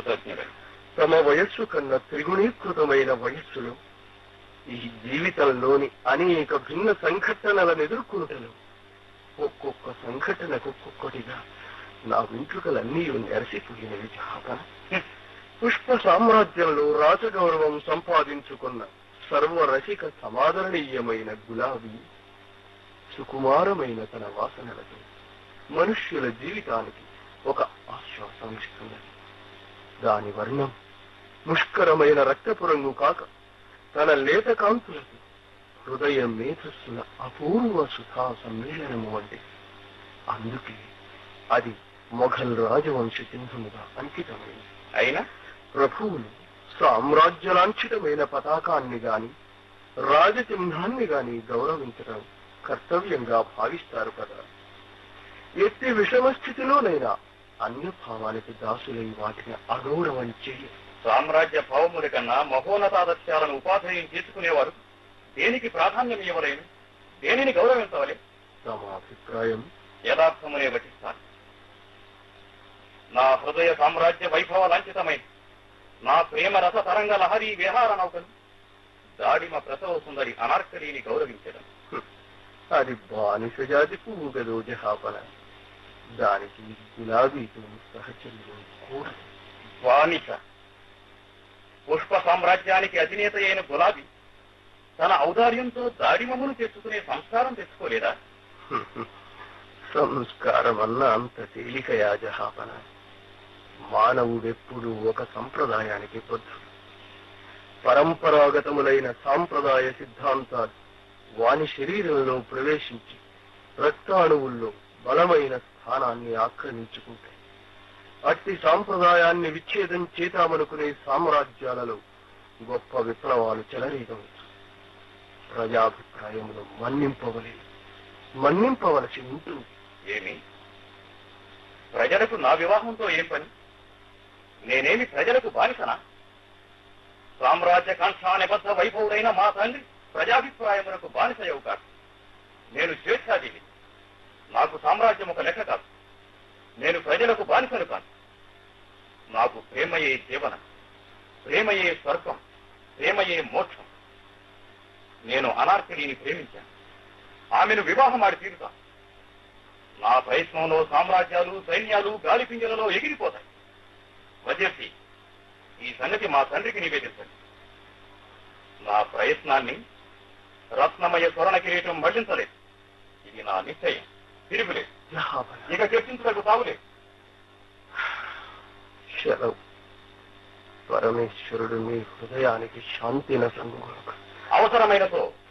కృతజ్ఞుడు తమ వయస్సు కన్నా త్రిగుణీకృతమైన వయస్సులో ఈ జీవితంలోని అనేక భిన్న సంఘటనలను ఎదుర్కొంటలు ఒక్కొక్క సంఘటనకు ఒక్కొక్కటిగా నా వెంట్రుకలన్నీ నెరసిపోయినవి జాపన పుష్ప సామ్రాజ్యంలో రాజగౌరవం సంపాదించుకున్న సర్వరసిక సమాదరణీయమైన గులాబీ సుకుమారమైన తన వాసనలతో మనుష్యుల జీవితానికి ఒక ఆశ్వాసం ఇస్తున్నది దాని వర్ణం ముష్కరమైన రక్తపు రంగు కాక తన లేత కాంతులతో హృదయ మేధస్సుల అపూర్వ సుధా సమ్మేళనము వంటి అందుకే అది మొఘల్ రాజవంశ చింహముగా అంకితమైంది అయినా ప్రభువులు సామ్రాజ్యలాంఛితమైన పతాకాన్ని గాని రాజచిహ్నాన్ని గాని గౌరవించడం కర్తవ్యంగా భావిస్తారు కదా ఎట్టి విషమ స్థితిలోనైనా అన్యభావానికి దాసులై వాటిని అగౌరవం చేయ సామ్రాజ్య భావముల కన్నా మహోన్నతాదత్యాలను ఉపాధేయం చేసుకునేవారు దేనికి ప్రాధాన్యం ఇవ్వలేను దేనిని గౌరవించవలే తమ అభిప్రాయం యథార్థమునే వటిస్తాను నా హృదయ సామ్రాజ్య వైభవ లాంఛితమైన నా ప్రేమ రస తరంగ లహరి విహార నౌకను దాడిమ ప్రసవ సుందరి అనార్కలిని గౌరవించడం అది బానిస జాతి పువ్వు గదో జహాపన దానికి గులాబీతో సహచర్యం కూడదు వానిక పుష్ప సామ్రాజ్యానికి అధినేత అయిన గులాబీ తన ఔదార్యంతో దాడిమమును తెచ్చుకునే సంస్కారం తెచ్చుకోలేదా సంస్కారం అన్న అంత తేలికయా జహాపన మానవుడెప్పుడు ఒక సంప్రదాయానికి బద్ధుడు పరంపరాగతములైన సాంప్రదాయ సిద్ధాంతాలు వాని శరీరంలో ప్రవేశించి రక్తాణువుల్లో బలమైన స్థానాన్ని ఆక్రమించుకుంటాయి అట్టి సాంప్రదాయాన్ని విచ్ఛేదం చేతామనుకునే సామ్రాజ్యాలలో గొప్ప విప్లవాలు చెలరేగవచ్చు ప్రజాభిప్రాయములు మన్నింపవలేదు మన్నింపవలసి ఉంటుంది ఏమి ప్రజలకు నా వివాహంతో ఏం పని నేనేమి ప్రజలకు బానిసనా సామ్రాజ్య కాంక్షా నిబద్ధ వైభవుడైన మా తండ్రి ప్రజాభిప్రాయములకు బానిసయవు కాదు నేను స్వేచ్ఛాజీవి నాకు సామ్రాజ్యం ఒక లెక్క కాదు నేను ప్రజలకు బానిసను కాను నాకు ప్రేమయే జీవనం ప్రేమయే స్వర్గం ప్రేమయే మోక్షం నేను అనార్కలిని ప్రేమించాను ఆమెను వివాహం ఆడి తీరుతాను నా ప్రయత్నంలో సామ్రాజ్యాలు సైన్యాలు గాలిపింజలలో ఎగిరిపోతాయి వజర్సి ఈ సంగతి మా తండ్రికి నివేదించండి నా ప్రయత్నాన్ని రత్నమయ స్వర్ణ కిరీటం మళ్లించలేదు ఇది నా నిశ్చయం తిరుగులేదు జహాపన ఇక చర్చించలకు తావులేదు శరవ్ పరమేశ్వరుడు మీ హృదయానికి శాంతిన సంగుణకు అవసరమైనతో